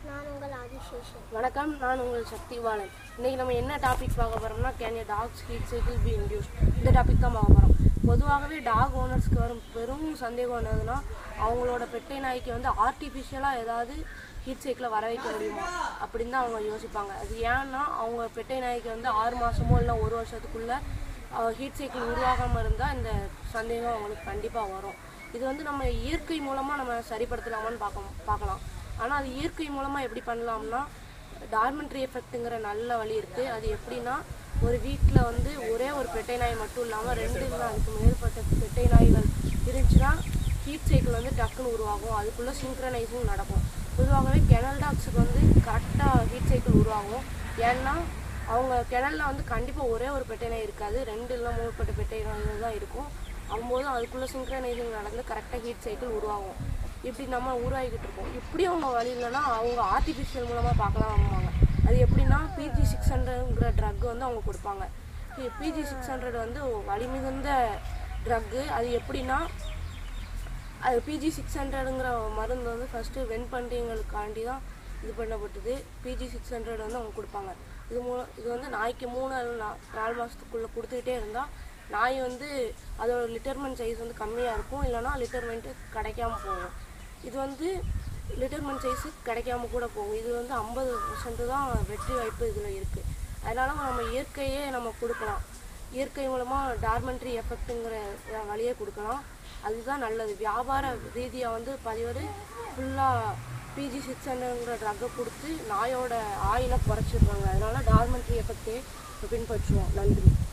நான் உங்கள் ஆதிசேஷன் வணக்கம் நான் உங்கள் சக்திவாளன் இன்னைக்கு நம்ம என்ன டாபிக் பார்க்க போறோம்னா can a tax heat cycle be induce இந்த டாபிக் தான் பார்க்க போகிறோம் பொதுவாகவே டாக் ஓனர்ஸ்க்கு வரும் பெரும் சந்தேகம் என்னதுன்னா அவங்களோட பெட்டை நாய்க்கு வந்து ஆர்டிஃபிஷியலாக ஏதாவது ஹீட் சைக்கிளை வர வைக்க முடியுமா அப்படின்னு தான் அவங்க யோசிப்பாங்க அது ஏன்னா அவங்க பெட்டை நாய்க்கு வந்து ஆறு மாதமோ இல்லை ஒரு வருஷத்துக்குள்ளே ஹீட் சைக்கிள் உருவாகாமல் இருந்தால் இந்த சந்தேகம் அவங்களுக்கு கண்டிப்பாக வரும் இது வந்து நம்ம இயற்கை மூலமாக நம்ம சரிப்படுத்தலாமான்னு பார்க்க பார்க்கலாம் ஆனால் அது இயற்கை மூலமாக எப்படி பண்ணலாம்னா டார்மெண்ட்ரி எஃபெக்ட்டுங்கிற நல்ல வழி இருக்குது அது எப்படின்னா ஒரு வீட்டில் வந்து ஒரே ஒரு பெட்டை நாய் மட்டும் இல்லாமல் ரெண்டு இல்லை அதுக்கு மேற்பட்ட பெட்டை நாய்கள் இருந்துச்சுன்னா ஹீட் சைக்கிள் வந்து டக்குன்னு உருவாகும் அதுக்குள்ளே சிங்க்ரனைசிங் நடக்கும் பொதுவாகவே கெனல் டாக்ஸுக்கு வந்து கரெக்டாக ஹீட் சைக்கிள் உருவாகும் ஏன்னா அவங்க கிணல்ல வந்து கண்டிப்பாக ஒரே ஒரு பெட்டை நாய் இருக்காது ரெண்டு இல்லை மூணு பட்ட பெட்டை நாய்கள் தான் இருக்கும் அவ்வளோதான் அதுக்குள்ளே சிங்க்ரனைசிங் நடந்து கரெக்டாக ஹீட் சைக்கிள் உருவாகும் இப்படி நம்ம உருவாகிக்கிட்டு இருக்கோம் இப்படி அவங்க வழி இல்லைன்னா அவங்க ஆர்டிஃபிஷியல் மூலமாக பார்க்கலாம் வாங்குவாங்க அது எப்படின்னா பிஜி சிக்ஸ் ஹண்ட்ரட்ங்கிற ட்ரக் வந்து அவங்க கொடுப்பாங்க பிஜி சிக்ஸ் ஹண்ட்ரட் வந்து வலி மிகுந்த ட்ரக்கு அது எப்படின்னா அது பிஜி சிக்ஸ் ஹண்ட்ரடுங்கிற மருந்து வந்து ஃபஸ்ட்டு வெண்பண்டிகளுக்காண்டி தான் இது பண்ணப்பட்டது பிஜி சிக்ஸ் ஹண்ட்ரட் வந்து அவங்க கொடுப்பாங்க இது மூலம் இது வந்து நாய்க்கு மூணு அல்லது நா- நாலு மாதத்துக்குள்ளே கொடுத்துக்கிட்டே இருந்தால் நாய் வந்து அதோட லிட்டர்மெண்ட் சைஸ் வந்து கம்மியாக இருக்கும் இல்லைன்னா லிட்டர்மெண்ட்டு கிடைக்காம போகும் இது வந்து லிட்டர்மெண்ட் சைஸு கிடைக்காம கூட போகும் இது வந்து ஐம்பது பர்சன்ட் தான் வெற்றி வாய்ப்பு இதில் இருக்குது அதனால் நம்ம இயற்கையே நம்ம கொடுக்கலாம் இயற்கை மூலமாக டார்மெண்ட்ரி எஃபெக்ட்டுங்கிற வழியை கொடுக்கலாம் அதுதான் நல்லது வியாபார ரீதியாக வந்து பதிவர் ஃபுல்லாக பிஜி சிக்ஸ் ஹண்ட்ரட்ங்கிற ட்ரக்கை கொடுத்து நாயோட ஆயிலை குறைச்சிடுறாங்க அதனால டார்மெண்ட்ரி எஃபெக்டே பின்பற்றுவோம் நன்றி